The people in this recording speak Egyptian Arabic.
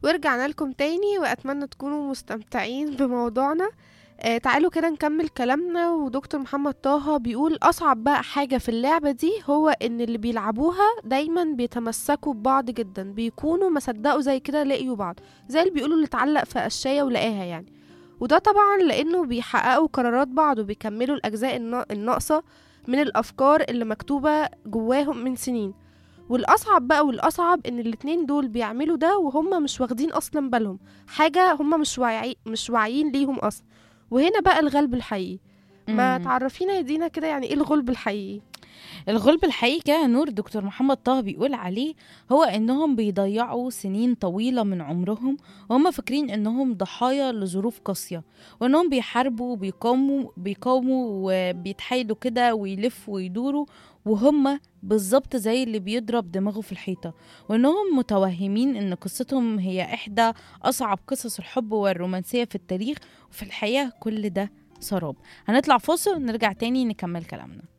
ورجعنا لكم تاني وأتمنى تكونوا مستمتعين بموضوعنا آه تعالوا كده نكمل كلامنا ودكتور محمد طه بيقول أصعب بقى حاجة في اللعبة دي هو إن اللي بيلعبوها دايما بيتمسكوا ببعض جدا بيكونوا ما صدقوا زي كده لقيوا بعض زي اللي بيقولوا اللي اتعلق في قشاية ولقاها يعني وده طبعا لأنه بيحققوا قرارات بعض وبيكملوا الأجزاء النا- الناقصة من الأفكار اللي مكتوبة جواهم من سنين والأصعب بقى والأصعب إن الاتنين دول بيعملوا ده وهم مش واخدين أصلا بالهم حاجة هم مش واعي مش واعيين ليهم أصلا وهنا بقى الغلب الحقيقي ما مم. تعرفينا يا دينا كده يعني ايه الغلب الحقيقي الغلب الحقيقي كده نور دكتور محمد طه بيقول عليه هو انهم بيضيعوا سنين طويله من عمرهم وهم فاكرين انهم ضحايا لظروف قاسيه وانهم بيحاربوا وبيقاوموا بيقاوموا وبيتحايلوا كده ويلفوا ويدوروا وهم بالظبط زي اللي بيضرب دماغه في الحيطه وانهم متوهمين ان قصتهم هي احدى اصعب قصص الحب والرومانسيه في التاريخ وفي الحقيقه كل ده سراب هنطلع فاصل ونرجع تاني نكمل كلامنا